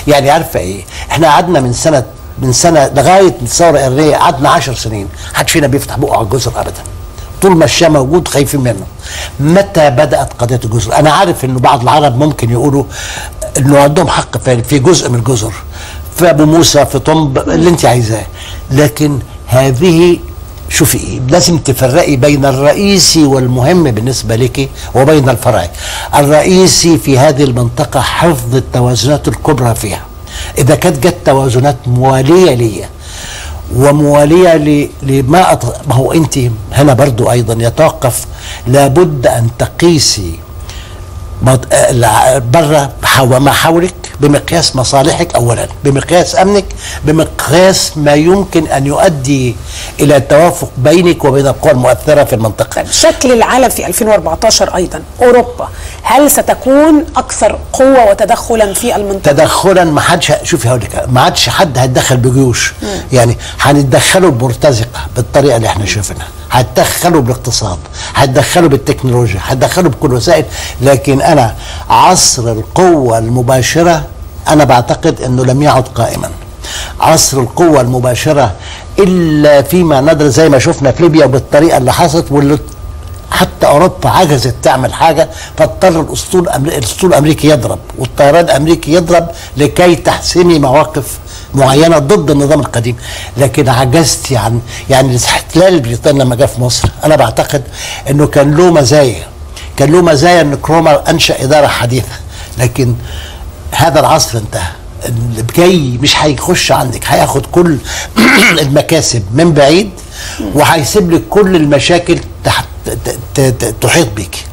يعني عارفه ايه احنا قعدنا من سنه من سنه لغايه الثوره الايرانيه قعدنا 10 سنين محدش فينا بيفتح بقه على الجزر ابدا طول ما الشام موجود خايفين منه متى بدات قضيه الجزر انا عارف انه بعض العرب ممكن يقولوا انه عندهم حق في في جزء من الجزر في ابو موسى في طنب اللي انت عايزاه لكن هذه شوفي ايه لازم تفرقي بين الرئيسي والمهم بالنسبه لك وبين الفرعي الرئيسي في هذه المنطقه حفظ التوازنات الكبرى فيها اذا كانت جت توازنات مواليه ليا ومواليه ل- لما أط... ما هو انت هنا برضو ايضا يتوقف لابد ان تقيسي مط- الع- بره حو- ما حولك بمقياس مصالحك اولا بمقياس امنك بمقياس ما يمكن ان يؤدي الى التوافق بينك وبين القوى المؤثره في المنطقه شكل العالم في 2014 ايضا اوروبا هل ستكون اكثر قوه وتدخلا في المنطقه تدخلا ما حدش شوفي هقول لك ما عادش حد هيتدخل بجيوش يعني هنتدخلوا بمرتزقه بالطريقه اللي احنا شايفينها هتدخلوا بالاقتصاد هتدخلوا بالتكنولوجيا هتدخلوا بكل وسائل لكن انا عصر القوه المباشره انا بعتقد انه لم يعد قائما عصر القوة المباشرة إلا فيما ندر زي ما شفنا في ليبيا بالطريقة اللي حصلت واللي حتى اوروبا عجزت تعمل حاجه فاضطر الاسطول الأمري- الاسطول الامريكي يضرب والطيران الامريكي يضرب لكي تحسمي مواقف معينه ضد النظام القديم لكن عجزتي عن يعني الاحتلال البريطاني لما جه في مصر انا بعتقد انه كان له مزايا كان له مزايا ان كرومر انشا اداره حديثه لكن هذا العصر انتهى اللي جاي مش هيخش عندك هياخد كل المكاسب من بعيد وهيسيب لك كل المشاكل تحت ت- ت- ت- تحيط بيك